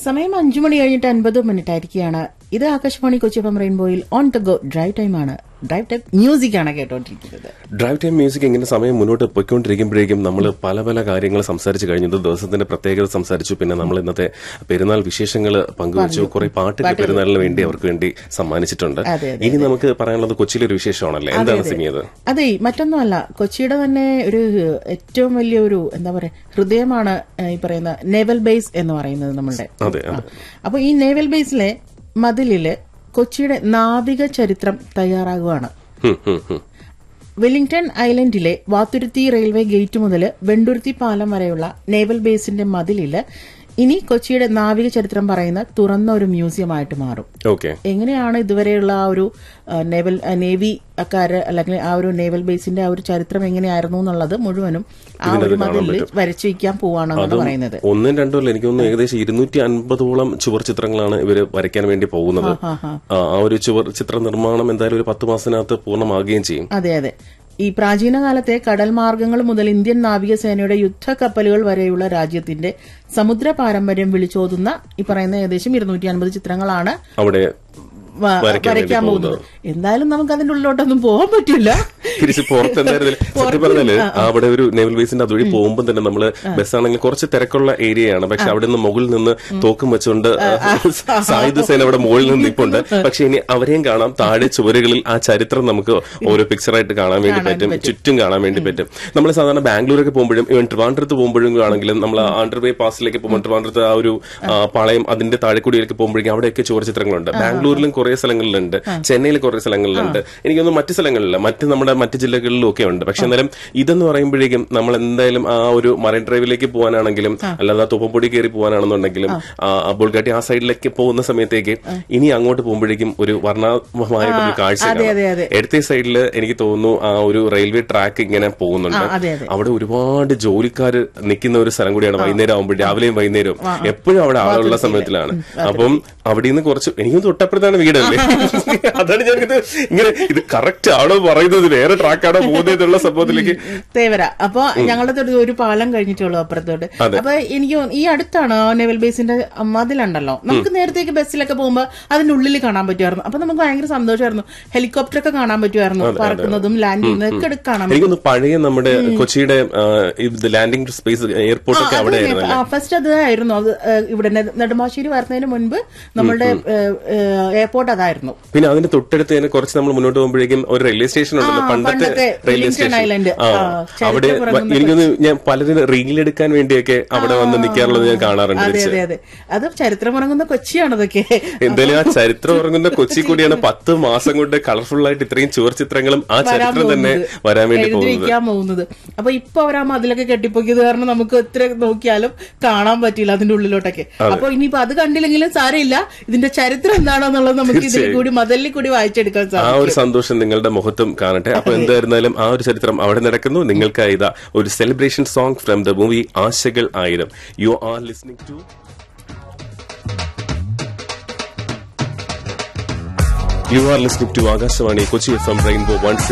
സമയം അഞ്ചു മണി കഴിഞ്ഞിട്ട് അൻപത് മിനിറ്റ് ആയിരിക്കുകയാണ് ഇത് ആകാശവാണി കൊച്ചി എഫ് എം റെയിൻബോയിൽ on the go drive time ആണ് ഡ്രൈവ് ടൈം മ്യൂസിക് ആണ് കേട്ടോണ്ടിരിക്കുന്നത് ഡ്രൈവ് ടൈം മ്യൂസിക് ഇങ്ങനെ സമയം മുന്നോട്ട് പോയിക്കൊണ്ടിരിക്കുമ്പോഴേക്കും നമ്മൾ പല പല കാര്യങ്ങൾ സംസാരിച്ചു കഴിഞ്ഞത് ദിവസത്തിന്റെ പ്രത്യേകത സംസാരിച്ചു പിന്നെ നമ്മൾ ഇന്നത്തെ പെരുന്നാൾ വിശേഷങ്ങൾ പങ്കുവച്ചു കുറെ പാട്ടുകൾ പെരുന്നാളിന് വേണ്ടി അവർക്ക് വേണ്ടി സമ്മാനിച്ചിട്ടുണ്ട് അതെ, ഇനി നമുക്ക് പറയാനുള്ളത് കൊച്ചിയിലെ ഒരു വിശേഷമാണല്ലേ എന്താണ് സിമിയത് അതെ മറ്റൊന്നുമല്ല കൊച്ചിയുടെ തന്നെ ഒരു ഏറ്റവും വലിയ ഒരു എന്താ പറയാ ഹൃദയമാണ് ഏഹ്, ഈ പറയുന്ന നേവൽ ബേസ് എന്ന് പറയുന്നത് നമ്മളുടെ അതെ അതെ അപ്പൊ ഈ നേവൽ ബേസിലെ മതിലില് കൊച്ചിയുടെ നാവിക ചരിത്രം തയ്യാറാകുകയാണ് ഹും, ഹും, ഹും. വെല്ലിംഗ്ടൺ ഐലൻഡിലെ വാത്തുരുത്തി റെയിൽവേ ഗേറ്റ് മുതൽ വെണ്ടുരുത്തി പാലം വരെയുള്ള നേവൽ ബേസിന്റെ മതിലില് ഇനി കൊച്ചിയുടെ നാവിക ചരിത്രം പറയുന്ന തുറന്ന ഒരു മ്യൂസിയമായിട്ട് മാറും ഓക്കെ എങ്ങനെയാണ് ഇതുവരെയുള്ള ആ ഒരു ആ, നേവൽ ആ, നേവി അക്കാര് അല്ലെങ്കിൽ ആ ഒരു നേവൽ ബേസിന്റെ ആ ഒരു ചരിത്രം എങ്ങനെയായിരുന്നു എന്നുള്ളത് മുഴുവനും ആ ഒരു മതിലിൽ വരച്ചു വയ്ക്കാൻ പോവാണെന്നാണ് പറയുന്നത് ഒന്നും രണ്ടും അല്ല എനിക്ക് തോന്നുന്നു ഏകദേശം ഇരുന്നൂറ്റി അൻപതോളം ചുവർ ചിത്രങ്ങളാണ് ഇവര് വരയ്ക്കാൻ വേണ്ടി പോകുന്നത് ആ, ആ. ആ ആ ഒരു ചുവർ ചിത്ര നിർമ്മാണം എന്തായാലും ഒരു പത്ത് മാസത്തിനകത്ത് പൂർണ്ണമാകുകയും ചെയ്യും അതെ അതെ ഈ പ്രാചീന കാലത്തെ കടൽ മാർഗങ്ങൾ മുതൽ ഇന്ത്യൻ നാവികസേനയുടെ യുദ്ധക്കപ്പലുകൾ വരെയുള്ള രാജ്യത്തിന്റെ സമുദ്ര പാരമ്പര്യം വിളിച്ചോതുന്ന ഈ പറയുന്ന ഏകദേശം ഇരുന്നൂറ്റി അൻപത് ചിത്രങ്ങളാണ് അവിടെ വ- വരയ്ക്കാൻ വേണ്ടി വരയ്ക്കാൻ പോകുന്നത് എന്തായാലും നമുക്ക് അതിന്റെ ഉള്ളിലോട്ടൊന്നും പോകാൻ പറ്റില്ല തിരിച്ച് പുറത്ത് എന്തായാലും സത്യം പറഞ്ഞാല് അവിടെ ഒരു നേവൽ ബേസിന്റെ അതുവഴി പോകുമ്പോൾ തന്നെ നമ്മള് ബസ്സാണെങ്കിൽ കുറച്ച് തിരക്കുള്ള ഏരിയയാണ് പക്ഷെ അവിടെ നിന്ന് മുകളിൽ നിന്ന് തോക്കും വെച്ചുകൊണ്ട് സായുധ സേന അവിടെ മുകളിൽ നിന്ന് നിൽപ്പുണ്ട് പക്ഷെ ഇനി അവരെയും കാണാം താഴെ ചുവരുകളിൽ ആ ചരിത്രം നമുക്ക് ഓരോ പിക്ചറായിട്ട് കാണാൻ വേണ്ടി പറ്റും ചുറ്റും കാണാൻ വേണ്ടി പറ്റും നമ്മൾ സാധാരണ ബാംഗ്ലൂരൊക്കെ പോകുമ്പോഴും ഇവൻ ട്രിവാൻഡ്രത്ത് പോകുമ്പോഴും ആണെങ്കിലും നമ്മൾ ആണ്ടർവേ പാസിലേക്ക് പോകുമ്പോൾ ട്രിവാൻഡ്രത്ത് ആ ഒരു ആ, പാളയം അതിന്റെ താഴെക്കൂടിയിലേക്ക് പോകുമ്പോഴേക്കും അവിടെയൊക്കെ ചുവർ ചിത്രങ്ങളുണ്ട് ബാംഗ്ലൂരിലും കുറെ സ്ഥലങ്ങളിലുണ്ട് ചെന്നൈയിൽ കുറെ സ്ഥലങ്ങളിലുണ്ട് എനിക്കൊന്നും മറ്റു സ്ഥലങ്ങളില്ല മറ്റ് നമ്മുടെ മറ്റ് ജില്ലകളിലും ഒക്കെ ഉണ്ട് പക്ഷെ എന്നാലും ഇതെന്ന് പറയുമ്പോഴേക്കും നമ്മൾ എന്തായാലും ആ ഒരു മറൈൻ ഡ്രൈവിലേക്ക് പോകാനാണെങ്കിലും അല്ലാതെ തുപ്പപ്പൊടി കയറി പോകാനാണെന്നുണ്ടെങ്കിലും ആ, ആ ബുൾഗാട്ടി ആ സൈഡിലേക്ക് പോകുന്ന സമയത്തേക്ക് ഇനി അങ്ങോട്ട് പോകുമ്പോഴേക്കും ഒരു വർണ്ണാഭമായിട്ടൊരു കാഴ്ച അതെ, അതെ, അതെ. എടുത്ത സൈഡിൽ എനിക്ക് തോന്നുന്നു ആ ഒരു റെയിൽവേ ട്രാക്ക് ഇങ്ങനെ പോകുന്നുണ്ട് ആ, അതെ, അതെ. അവിടെ ഒരുപാട് ജോലിക്കാർ നിൽക്കുന്ന ഒരു സ്ഥലം കൂടിയാണ് വൈകുന്നേരം ആകുമ്പോൾ രാവിലെയും വൈകുന്നേരവും എപ്പോഴും അവിടെ ആളുള്ള സമയത്തിലാണ് അപ്പം അവിടെ നിന്ന് കുറച്ച് എനിക്കും തൊട്ടപ്പുറത്താണ് വീടല്ലേ അതാണ് ഞാനിത് ഇങ്ങനെ ഇത് കറക്റ്റ് ആണോ പറയുന്നത് വേറെ ട്രാക്കാണോ പോകുന്നതെന്നുള്ള സംഭവത്തിലേക്ക് തേവര അപ്പൊ ഞങ്ങളുടെ തൊട്ട് ഒരു പാലം കഴിഞ്ഞിട്ടുള്ളൂ അപ്പുറത്തോട്ട് അതെ. അപ്പൊ എനിക്ക് തോന്നുന്നു ഈ അടുത്താണ് ആ നെവൽ ബേസിന്റെ മതിലുണ്ടല്ലോ നമുക്ക് നേരത്തേക്ക് ബസ്സിലൊക്കെ പോകുമ്പോ അതിന്റെ ഉള്ളിൽ കാണാൻ പറ്റുമായിരുന്നു അപ്പൊ നമുക്ക് ഭയങ്കര സന്തോഷമായിരുന്നു ഹെലികോപ്റ്റർ ഒക്കെ കാണാൻ പറ്റുമായിരുന്നു പറക്കുന്നതും ലാൻഡ് ചെയ്യുന്നതും ഒക്കെ എടുത്ത് കാണാൻ എനിക്കൊന്ന് പഴയ നമ്മുടെ കൊച്ചിയുടെ ലാൻഡിംഗ് സ്പേസ് എയർപോർട്ട് ഒക്കെ അവിടെ ആയിരുന്നല്ലേ ഫസ്റ്റ് അതായിരുന്നു അത് ഏ, ഇവിടെ നെ- നെടുമ്പാശ്ശേരി വരുന്നതിന് മുൻപ് നമ്മളുടെ എയർപോർട്ട് അതായിരുന്നു പിന്നെ അതിന്റെ തൊട്ടടുത്ത് തന്നെ കുറച്ച് നമ്മൾ മുന്നോട്ട് പോകുമ്പോഴേക്കും ഒരു റെയിൽവേ സ്റ്റേഷൻ ഉണ്ടല്ലോ ആ, പണ്ടത്തെ പണ്ടത്തെ റെയിൽവേ വെല്ലിംഗ്ടൺ സ്റ്റേഷൻ ഐലൻഡ്. ആ ആ, ചരിത്രം അവിടെ ഉറങ്ങുന്ന എനിക്കൊന്ന് ഞാൻ പലരും റീലെടുക്കാൻ വേണ്ടിയൊക്കെ അവിടെ വന്ന് നിൽക്കാറുള്ളത് ഞാൻ കാണാറുണ്ട് അതെ തിരിച്ച് അതെ അതെ അത് ചരിത്രമുറങ്ങുന്ന കൊച്ചിയാണ് അതൊക്കെ എന്തായാലും ആ ചരിത്രം ഉറങ്ങുന്ന കൊച്ചി കൂടിയാണ് പത്ത് മാസം കൊണ്ട് കളർഫുൾ ആയിട്ട് ഇത്രയും ചുവർ ചിത്രങ്ങളും ആ ചരിത്രം തന്നെ വരാൻ വേണ്ടി എഴുതി പോകുന്നത് വെക്കാൻ പോകുന്നത് അപ്പൊ ഇപ്പൊ അവർ ആ മതിലൊക്കെ കെട്ടിപ്പൊക്കിയത് കാരണം നമുക്ക് എത്ര നോക്കിയാലും കാണാൻ പറ്റില്ല അതിന്റെ ഉള്ളിലോട്ടൊക്കെ അപ്പൊ ഇനിയിപ്പോ അത് കണ്ടില്ലെങ്കിലും സാരമില്ല ഇതിന്റെ ചരിത്രം എന്താണെന്നുള്ളത് നമുക്ക് ഇതിൽ കൂടി മതിലിൽ കൂടി വായിച്ചെടുക്കാൻ ആ സാധിക്കും ഒരു സന്തോഷം നിങ്ങളുടെ മുഖത്തും കാണട്ടെ അപ്പൊ എന്തായിരുന്നാലും ആ ഒരു ചരിത്രം അവിടെ നടക്കുന്നു നിങ്ങൾക്കായി ഇതാ ഒരു celebration song from the movie Aashakal Aayiram you are listening to you are listening to Akashvani Kochi F M Rainbow one